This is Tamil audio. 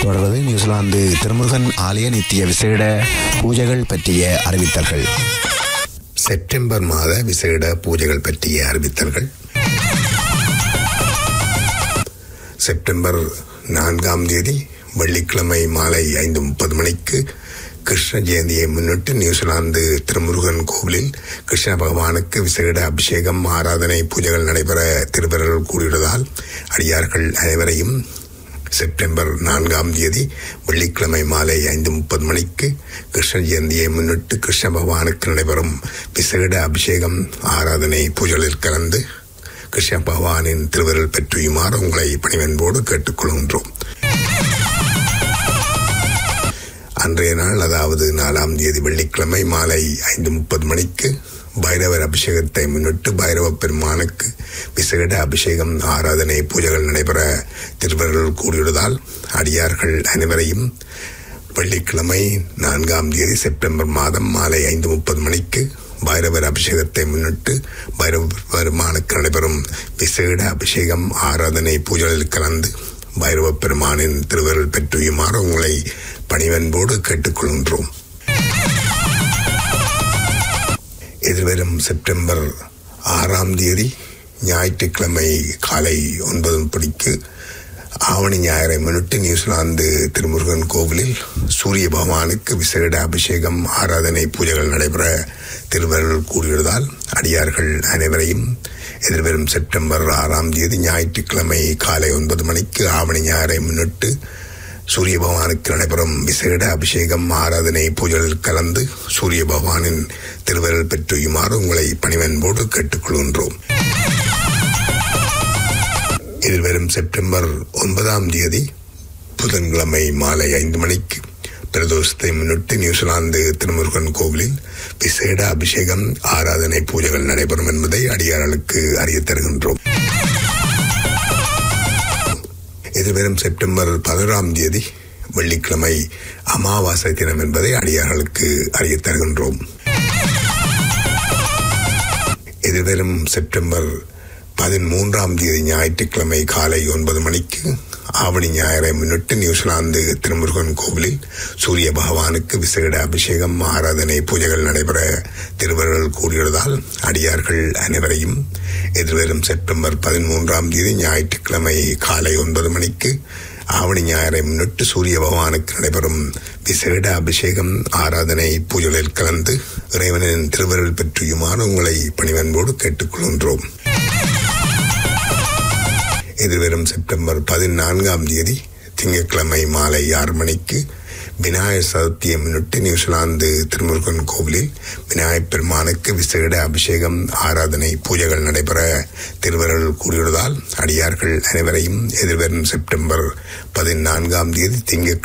தொடர்வது நியூசிலாந்து திருமுருகன் ஆலய நித்திய விசேட பூஜைகள் பற்றிய அறிவித்தல்கள் செப்டம்பர் மாத விசேட பூஜைகள் பற்றிய அறிவித்தல்கள் செப்டம்பர் நான்காம் தேதி வெள்ளிக்கிழமை மாலை ஐந்து முப்பது மணிக்கு கிருஷ்ண ஜெயந்தியை முன்னிட்டு நியூசிலாந்து திருமுருகன் கோவிலில் கிருஷ்ண பகவானுக்கு விசேட அபிஷேகம் ஆராதனை பூஜைகள் நடைபெற திருவர்கள் கூடியுள்ளதால் அடியார்கள் அனைவரையும் செப்டம்பர் நான்காம் தேதி வெள்ளிக்கிழமை மாலை ஐந்து முப்பது மணிக்கு கிருஷ்ண ஜெயந்தியை முன்னிட்டு கிருஷ்ண பகவானுக்கு நடைபெறும் விசேட அபிஷேகம் ஆராதனை பூஜைகளில் கலந்து கிருஷ்ண பகவானின் திருவருள் பெற்றுயுமாறு உங்களை பணிவன்போடு கேட்டுக்கொள்கின்றோம் அன்றைய நாள் அதாவது நாலாம் தேதி வெள்ளிக்கிழமை மாலை ஐந்து முப்பது மணிக்கு பைரவர் அபிஷேகத்தை முன்னிட்டு பைரவ பெருமானுக்கு விசேட அபிஷேகம் ஆராதனை பூஜைகள் நடைபெற திருவர்கள் கூடியுள்ளதால் அடியார்கள் அனைவரையும் வெள்ளிக்கிழமை நான்காம் தேதி செப்டம்பர் மாதம் மாலை ஐந்து முப்பது மணிக்கு பைரவர் அபிஷேகத்தை முன்னிட்டு பைரவ பெருமானுக்கு நடைபெறும் விசேட அபிஷேகம் ஆராதனை பூஜைகளில் கலந்து பைரவ பெருமானின் திருவருள் பெற்றுயுமாறு உங்களை பணிவன்போடு கேட்டுக்கொள்கின்றோம் எதிர்வரும் செப்டம்பர் ஆறாம் தேதி ஞாயிற்றுக்கிழமை காலை ஒன்பது மணிக்கு ஆவணி ஞாயிறை முன்னிட்டு நியூசிலாந்து திருமுருகன் கோவிலில் சூரிய பகவானுக்கு விசேட அபிஷேகம் ஆராதனை பூஜைகள் நடைபெற திருவருள் கூடியுள்ளதால் அடியார்கள் அனைவரையும் எதிர்வரும் செப்டம்பர் ஆறாம் தேதி ஞாயிற்றுக்கிழமை காலை ஒன்பது மணிக்கு ஆவணி ஞாயிறை முன்னிட்டு சூரிய பகவானுக்கு நடைபெறும் விசேட அபிஷேகம் ஆராதனை பூஜைகளில் கலந்து சூரிய பகவானின் திருவருள் பெற்றுயுமாறு உங்களை பணிவன்போடு கேட்டுக்கொள்கின்றோம் எதிர்வரும் செப்டம்பர் ஒன்பதாம் தேதி புதன்கிழமை மாலை ஐந்து மணிக்கு பிரதோஷத்தை முன்னிட்டு நியூசிலாந்து திருமுருகன் கோவிலில் விசேட அபிஷேகம் ஆராதனை பூஜைகள் நடைபெறும் என்பதை அடியார்களுக்கு அறிய தருகின்றோம் எதிர்வரும் செப்டம்பர் பதினோராம் தேதி வெள்ளிக்கிழமை அமாவாசை தினம் என்பதை அடியார்களுக்கு அறிய தருகின்றோம் எதிர்வரும் செப்டம்பர் பதிமூன்றாம் தேதி ஞாயிற்றுக்கிழமை காலை ஒன்பது மணிக்கு ஆவணி ஞாயிறை முன்னிட்டு நியூசிலாந்து திருமுருகன் கோவிலில் சூரிய பகவானுக்கு விசேட அபிஷேகம் ஆராதனை பூஜைகள் நடைபெற திருவருள் கூடியுள்ளதால் அடியார்கள் அனைவரையும் எதிர்வரும் செப்டம்பர் பதிமூன்றாம் தேதி ஞாயிற்றுக்கிழமை காலை ஒன்பது மணிக்கு ஆவணி ஞாயிறை முன்னிட்டு சூரிய பகவானுக்கு நடைபெறும் விசேட அபிஷேகம் ஆராதனை பூஜைகளில் கலந்து இறைவனின் திருவருள் பெற்றியுமாறு உங்களை பணிவன்போடு கேட்டுக்கொள்கின்றோம் எதிர்வரும் செப்டம்பர் பதினான்காம் தேதி திங்கட்கிழமை மாலை ஆறு மணிக்கு விநாயகர் சதுர்த்தியை முன்னிட்டு நியூசிலாந்து திருமுருகன் கோவிலில் விநாயகப் பெருமானுக்கு விசேட அபிஷேகம் ஆராதனை பூஜைகள் நடைபெற திருவருள் கூடியுள்ளதால் அடியார்கள் அனைவரையும் எதிர்வரும் செப்டம்பர் பதினான்காம் தேதி திங்கட்கிழமை